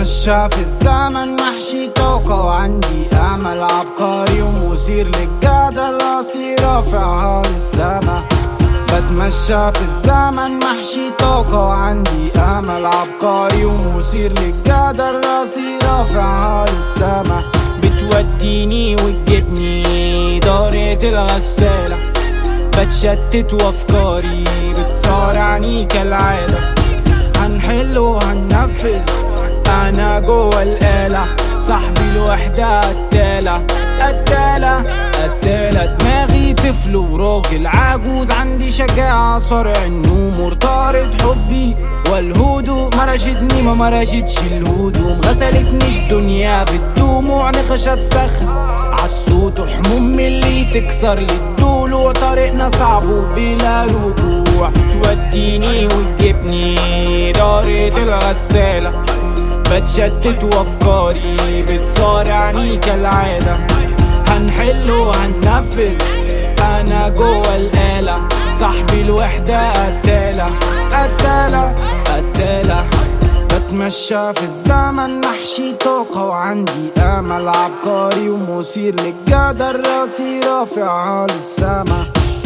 بتمشى في الزمن محشي طاقة وعندي أمل عبقري ومثير للجدل راسي رافعها للسما بتمشى في الزمن محشي طاقة وعندي أمل عبقري ومثير للجدل راسي رافعها للسما بتوديني وتجيبني دارة الغسالة بتشتت وافكاري بتصارعني كالعادة هنحل وهننفذ انا جوه الآلة صاحبي الوحدة قتالة قتالة قتالة دماغي طفل وراجل عجوز عندي شجاعة صارع النوم مرتبط حبي والهدوء مرشتني ما مرشتش الهدوم غسلتني الدنيا بالدموع نقشت صخر عالصوت وحموم اللي تكسر لي الضلوع طريقنا صعب وبلا رجوع توديني وتجيبني دارة الغسالة بتشتت وافكاري بتصارعني كالعادة هنحل وهننفذ انا جوه الآلة صاحبي الوحدة قتالة قتالة قتالة بتمشى في الزمن محشي طاقة وعندي أمل عبقري ومثير للجدل راسي رافعها للسما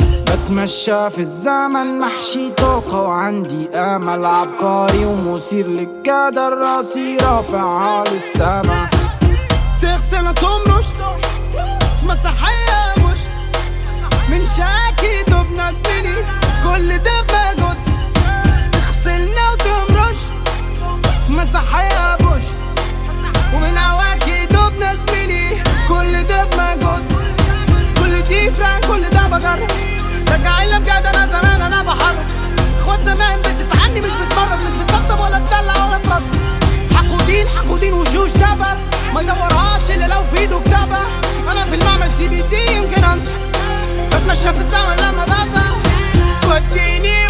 بتمشى في الزمن محشي طاقة وعندي أمل عبقري ومثير للجدل راسي رافعها للسما تغسل تمرش في مسرحية مش من شاكي دبنا زميلي كل ده بجد تغسلنا وتمرش في مسرحية بوش ومن عواكي دبنا زميلي كل ده بمجد كل دي فران كل ده بجرب رجعي بجد انا زمان انا بحرك اخوات زمان بتتعني مش بتمرد مش بتطبطب ولا تدلع ولا ترد حقودين حقودين وشوش تبت ما يدورهاش الا لو في ايده كتابة انا في المعمل سي بي دي يمكن انسى بتمشى في الزمن لما بزهق وديني